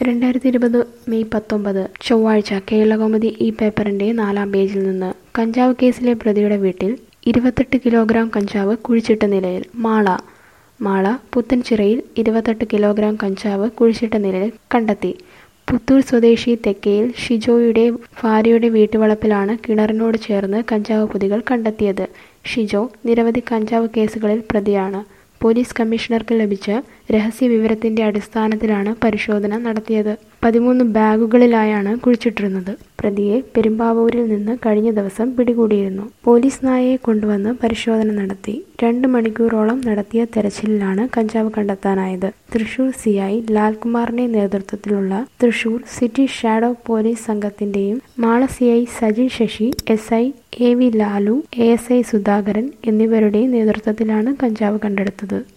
രണ്ടായിരത്തി ഇരുപത് മെയ് പത്തൊമ്പത് ചൊവ്വാഴ്ച കേരളകൗമുദി ഈ പേപ്പറിന്റെ നാലാം പേജിൽ നിന്ന് കഞ്ചാവ് കേസിലെ പ്രതിയുടെ വീട്ടിൽ ഇരുപത്തെട്ട് കിലോഗ്രാം കഞ്ചാവ് കുഴിച്ചിട്ട നിലയിൽ മാള മാള പുത്തൻചിറയിൽ ഇരുപത്തെട്ട് കിലോഗ്രാം കഞ്ചാവ് കുഴിച്ചിട്ട നിലയിൽ കണ്ടെത്തി പുത്തൂർ സ്വദേശി തെക്കയിൽ ഷിജോയുടെ ഭാര്യയുടെ വീട്ടുവളപ്പിലാണ് കിണറിനോട് ചേർന്ന് കഞ്ചാവ് പൊതികൾ കണ്ടെത്തിയത് ഷിജോ നിരവധി കഞ്ചാവ് കേസുകളിൽ പ്രതിയാണ് പോലീസ് കമ്മീഷണർക്ക് ലഭിച്ച രഹസ്യ വിവരത്തിന്റെ അടിസ്ഥാനത്തിലാണ് പരിശോധന നടത്തിയത് പതിമൂന്ന് ബാഗുകളിലായാണ് കുഴിച്ചിട്ടിരുന്നത് പ്രതിയെ പെരുമ്പാവൂരിൽ നിന്ന് കഴിഞ്ഞ ദിവസം പിടികൂടിയിരുന്നു പോലീസ് നായയെ കൊണ്ടുവന്ന് പരിശോധന നടത്തി രണ്ട് മണിക്കൂറോളം നടത്തിയ തെരച്ചിലിലാണ് കഞ്ചാവ് കണ്ടെത്താനായത് തൃശൂർ സി ഐ ലാൽകുമാറിന്റെ നേതൃത്വത്തിലുള്ള തൃശൂർ സിറ്റി ഷാഡോ പോലീസ് സംഘത്തിന്റെയും Mala C I Sajil Sasi S I A V Lalu A S I Sudhakaran എന്നിവരുടെയും നേതൃത്വത്തിലാണ് കഞ്ചാവ് കണ്ടെടുത്തത്